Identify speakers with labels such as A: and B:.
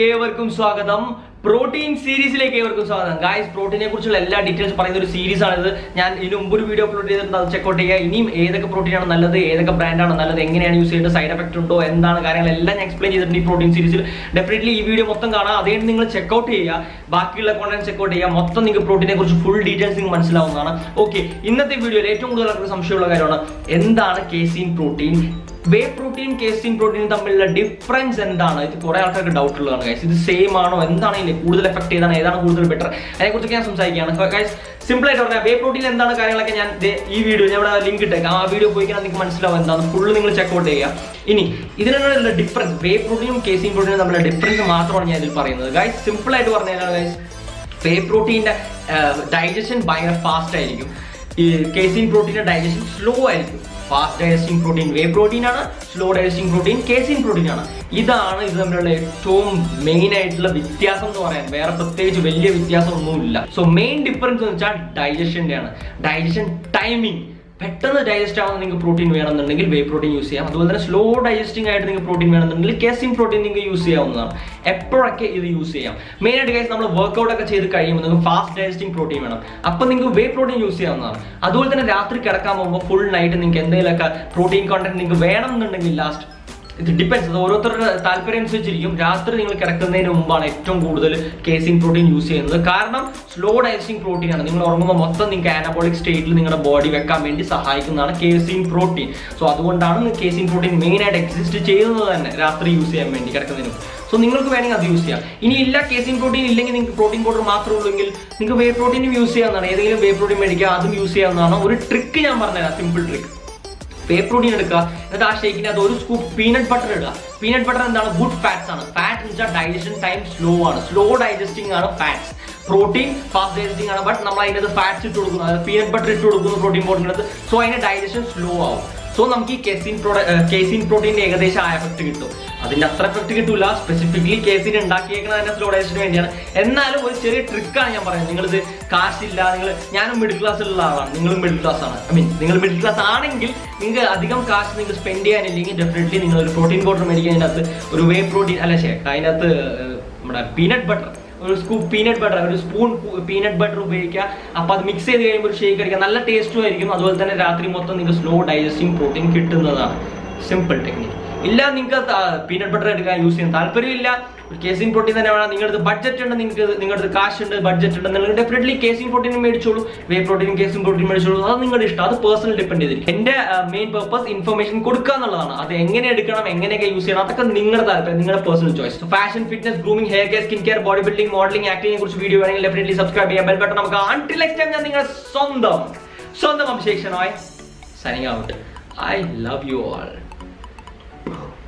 A: ചാനലിലേക്ക് ഏവർക്കും സ്വാഗതം പ്രോട്ടീൻ സീരീസിലേക്ക് ഏവർക്കും സ്വാഗതം ഗായ്സ് പ്രോട്ടീനെ കുറിച്ചുള്ള എല്ലാ ഡീറ്റെയിൽസ് പറയുന്ന ഒരു സീരീസ് ആണിത് ഞാൻ ഇതിന് മുമ്പ് ഒരു വീഡിയോ അപ്ലോഡ് ചെയ്തിട്ടുണ്ട് അത് ചെക്കൗട്ട് ചെയ്യുക ഇനിയും ഏതൊക്കെ പ്രോട്ടീൻ ആണ് നല്ലത് ഏതൊക്കെ ബ്രാൻഡാണ് നല്ലത് എങ്ങനെയാണ് യൂസ് ചെയ്യേണ്ടത് സൈഡ് എഫക്ട് ഉണ്ടോ എന്താണ് കാര്യങ്ങളെല്ലാം ഞാൻ എക്സ്പ്ലെയിൻ ചെയ്തിട്ടുണ്ട് ഈ പ്രോട്ടീൻ സീരീസിൽ ഡെഫിനറ്റ്ലി ഈ വീഡിയോ മൊത്തം കാണാം അതേ നിങ്ങൾ ചെക്കൗട്ട് ചെയ്യുക ബാക്കിയുള്ള കോണ്ടന്റ് ചെക്കൗട്ട് ചെയ്യുക മൊത്തം നിങ്ങൾക്ക് പ്രോട്ടീനെ കുറിച്ച് ഫുൾ ഡീറ്റെയിൽസ് നിങ്ങൾക്ക് മനസ്സിലാവുന്നതാണ് ഓക്കെ ഇന്നത്തെ വീഡിയോയിൽ ഏറ്റവും കൂടുതൽ ആൾക്കാർക്ക് സംശയമുള്ള കാര്യമാണ് എന്താണ് casein protein whey protein casein protein തമ്മിലുള്ള ഡിഫറൻസ് എന്താണ് ഇത് കുറെ ആൾക്കാർക്ക് ഡൗട്ട് ഉള്ളതാണ് ഗൈസ് ഇത് സെയിം ആണോ എന്താണ് ഇതിന് കൂടുതൽ എഫക്ട് ചെയ്താണ് ഏതാണ് കൂടുതൽ ബെറ്റർ അതിനെക്കുറിച്ചൊക്കെ ഞാൻ സംസാരിക്കുകയാണ് ഗൈസ് സിമ്പിൾ ആയിട്ട് പറഞ്ഞാൽ വേ പ്രോട്ടീൻ എന്താണ് കാര്യങ്ങളൊക്കെ ഞാൻ ദേ ഈ വീഡിയോ ഞാൻ ഇവിടെ ലിങ്ക് ഇട്ടേക്കാം ആ വീഡിയോ പോയി കഴിഞ്ഞാൽ നിങ്ങൾക്ക് മനസ്സിലാവും എന്താണ് ഫുള്ള് നിങ്ങൾ ചെക്കൗട്ട് ചെയ്യുക ഇനി ഇതിനുള്ള ഡിഫറൻസ് വേ പ്രോട്ടീനും കേസിൻ പ്രോട്ടീനും തമ്മിലുള്ള ഡിഫറൻസ് മാത്രമാണ് ഞാൻ ഇതിൽ പറയുന്നത് ഗൈസ് സിമ്പിൾ ആയിട്ട് പറഞ്ഞു കഴിഞ്ഞാൽ ഗൈസ് വേ പ്രോട്ടീൻ്റെ ഡൈജഷൻ ഭയങ്കര ഫാസ്റ്റ് ആയിരിക്കും ഈ കേസിൻ പ്രോട്ടീൻ്റെ ഡൈജഷൻ സ്ലോ ആയിരിക്കും fast digesting protein whey protein ആണ് slow digesting protein casein protein ആണ് ഇതാണ് ഇത് തമ്മിലുള്ള ഏറ്റവും മെയിൻ ആയിട്ടുള്ള വ്യത്യാസം എന്ന് പറയാൻ വേറെ പ്രത്യേകിച്ച് വലിയ വ്യത്യാസം ഒന്നുമില്ല സോ മെയിൻ ഡിഫറൻസ് എന്ന് വെച്ചാൽ ഡൈജഷൻ്റെ ആണ് ഡൈജഷൻ ടൈമിംഗ് പെട്ടെന്ന് ഡൈജസ്റ്റ് ആവുന്ന നിങ്ങൾക്ക് പ്രോട്ടീൻ വേണമെന്നുണ്ടെങ്കിൽ വേ പ്രോട്ടീൻ യൂസ് ചെയ്യാം അതുപോലെ തന്നെ സ്ലോ ഡൈജസ്റ്റിംഗ് ആയിട്ട് നിങ്ങൾക്ക് പ്രോട്ടീൻ വേണമെന്നുണ്ടെങ്കിൽ കേസിൻ പ്രോട്ടീൻ നിങ്ങൾക്ക് യൂസ് ചെയ്യാവുന്നതാണ് എപ്പോഴൊക്കെ ഇത് യൂസ് ചെയ്യാം മെയിൻ ആയിട്ട് ഗൈസ് നമ്മൾ വർക്കൗട്ട് ഒക്കെ ചെയ്ത് കഴിയുമ്പോൾ നിങ്ങൾക്ക് ഫാസ്റ്റ് ഡൈജസ്റ്റിംഗ് പ്രോട്ടീൻ വേണം അപ്പം നിങ്ങൾക്ക് വേ പ്രോട്ടീൻ യൂസ് ചെയ്യാവുന്നതാണ് അതുപോലെ തന്നെ രാത്രി കിടക്കാൻ പോകുമ്പോൾ ഫുൾ നൈറ്റ് നിങ്ങൾക്ക് എന്തെങ്കിലുമൊക്കെ പ്രോട്ടീൻ കോണ്ടന്റ് നിങ്ങൾക്ക് വേണമെന്നുണ്ടെങ്കിൽ ലാസ്റ്റ് ഇത് ഡിപ്പെൻസ് അത് ഓരോരുത്തരുടെ താല്പര്യം അനുസരിച്ചിരിക്കും രാത്രി നിങ്ങൾ കിടക്കുന്നതിന് മുമ്പാണ് ഏറ്റവും കൂടുതൽ കേസിംഗ് പ്രോട്ടീൻ യൂസ് ചെയ്യുന്നത് കാരണം സ്ലോ ഡൈജസ്റ്റിംഗ് പ്രോട്ടീൻ ആണ് നിങ്ങൾ ഉറങ്ങുമ്പോൾ മൊത്തം നിങ്ങൾക്ക് ആനബോളിക് സ്റ്റേറ്റിൽ നിങ്ങളുടെ ബോഡി വെക്കാൻ വേണ്ടി സഹായിക്കുന്നതാണ് കേസിംഗ് പ്രോട്ടീൻ സോ അതുകൊണ്ടാണ് കേസിംഗ് പ്രോട്ടീൻ മെയിൻ ആയിട്ട് എക്സിസ്റ്റ് ചെയ്യുന്നത് തന്നെ രാത്രി യൂസ് ചെയ്യാൻ വേണ്ടി കിടക്കുന്നതിന് സോ നിങ്ങൾക്ക് വേണമെങ്കിൽ അത് യൂസ് ചെയ്യാം ഇനി ഇല്ല കേസിംഗ് പ്രോട്ടീൻ ഇല്ലെങ്കിൽ നിങ്ങൾക്ക് പ്രോട്ടീൻ പൗഡർ മാത്രമേ ഉള്ളെങ്കിൽ നിങ്ങൾക്ക് വേ പ്രോട്ടീനും യൂസ് ചെയ്യാവുന്നതാണ് ഏതെങ്കിലും വേ പ്രോട്ടീൻ മേടിക്കുക അതും യൂസ് ചെയ്യാവുന്നതാണ് ഒരു ട്രിക്ക് ഞാൻ പറഞ്ഞുതരാം സിമ്പിൾ ട്രിക്ക് വേ പ്രോട്ടീൻ എടുക്കുക എന്നിട്ട് ആ ഷേക്കിന് അത് ഒരു സ്കൂപ്പ് പീനട്ട് ബട്ടർ ഇടുക പീനട്ട് ബട്ടർ എന്താണ് ഗുഡ് ഫാറ്റ്സ് ആണ് ഫാറ്റ് എന്ന് വെച്ചാൽ ഡൈജഷൻ ടൈം സ്ലോ ആണ് സ്ലോ ഡൈജസ്റ്റിംഗ് ആണ് ഫാറ്റ്സ് പ്രോട്ടീൻ ഫാസ്റ്റ് ഡൈജസ്റ്റിംഗ് ആണ് ബട്ട് നമ്മൾ അതിനകത്ത് ഫാറ്റ്സ് ഇട്ട് കൊടുക്കുന്നു അതായത് പീനട്ട് ബട്ടർ ഇട്ട് കൊടുക്കുന്നു പ്രോട്ടീൻ പൗഡറിനകത്ത് സോ അതിന്റെ ഡൈജഷൻ സ്ലോ ആവും സോ നമുക്ക് ഈ കേസിൻ പ്രോ കേസിൻ പ്രോട്ടീൻ്റെ ഏകദേശം ആ എഫക്ട് കിട്ടും അതിന്റെ അത്ര എഫക്ട് കിട്ടൂല സ്പെസിഫിക്കലി കേസിൻ ഉണ്ടാക്കിയേക്കുന്നത് തന്നെ സ്ലോ ഡൈജഷന് വേണ്ടിയാണ് എന്നാലും ഒരു ചെറിയ ട്രിക്കാണ് ഞാൻ പറയുന്നത് നിങ്ങളിത് കാശില്ല നിങ്ങൾ ഞാനും മിഡിൽ ക്ലാസ്സിലുള്ള ആളാണ് നിങ്ങളും മിഡിൽ ക്ലാസ് ആണ് ഐ മീൻ നിങ്ങൾ മിഡിൽ ക്ലാസ് ആണെങ്കിൽ നിങ്ങൾക്ക് അധികം കാശ് നിങ്ങൾക്ക് സ്പെൻഡ് ചെയ്യാനില്ലെങ്കിൽ ഡെഫിനറ്റ്ലി നിങ്ങൾ ഒരു പ്രോട്ടീൻ പൗഡർ മേടിക്കുക അതിനകത്ത് ഒരു വേ പ്രോട്ടീൻ അല്ല ശേ അതിനകത്ത് ഏർ, നമ്മുടെ പീനട്ട് ബട്ടർ ഒരു സ്കൂപ്പ് പീനട്ട് ബട്ടർ ഒരു സ്പൂൺ പീനട്ട് ബട്ടർ ഉപയോഗിക്കുക അപ്പോൾ അത് മിക്സ് ചെയ്ത് കഴിയുമ്പോൾ ഒരു ഷേക്ക് അടിക്കുക നല്ല ടേസ്റ്റും ആയിരിക്കും അതുപോലെ തന്നെ രാത്രി മൊത്തം നിങ്ങൾക്ക് സ്ലോ ഡൈജസ്റ്റിംഗ് പ്രോട്ടീൻ കിട്ടുന്നതാണ് സിമ്പിൾ ടെക്നിക്ക് ഇല്ല നിങ്ങൾക്ക് പീനട്ട് ബട്ടർ എടുക്കാൻ യൂസ് ചെയ്യാൻ താല്പര്യമില്ല കേസിൻ പ്രോട്ടീൻ തന്നെ വേണം നിങ്ങളുടെ ബഡ്ജറ്റ് ഉണ്ട് നിങ്ങൾക്ക് നിങ്ങളുടെ കാശ് ഉണ്ട് ബഡ്ജറ്റ് ഉണ്ട് നിങ്ങൾ ഡെഫിനറ്റ്ലി കേസിൻ പ്രോട്ടീൻ മേടിച്ചോളൂ വേ പ്രോട്ടീൻ കേസിൻ പ്രോട്ടീൻ മേടിച്ചോളൂ അത് നിങ്ങളുടെ ഇഷ്ടം അത് പേഴ്സണൽ ഡിപ്പെൻഡ് ചെയ്തിരിക്കും എന്റെ മെയിൻ പർപ്പസ് ഇൻഫർമേഷൻ കൊടുക്കുക എന്നുള്ളതാണ് അത് എങ്ങനെ എടുക്കണം എങ്ങനെയൊക്കെ യൂസ് ചെയ്യണം അതൊക്കെ നിങ്ങളുടെ താല്പര്യം നിങ്ങളുടെ personal choice fashion fitness grooming hair care skin care body building modelling ആക്ടിങ്ങിനെ കുറിച്ച് വീഡിയോ വേണമെങ്കിൽ ഡെഫിനറ്റ്ലി സബ്സ്ക്രൈബ് ചെയ്യാം ബെൽ ബട്ടൺ നമുക്ക് ആൺടി നെക്സ്റ്റ് ടൈം ഞാൻ നിങ്ങളുടെ സ്വന്തം സ്വന്തം Abhishek Shenoy signing out I love you all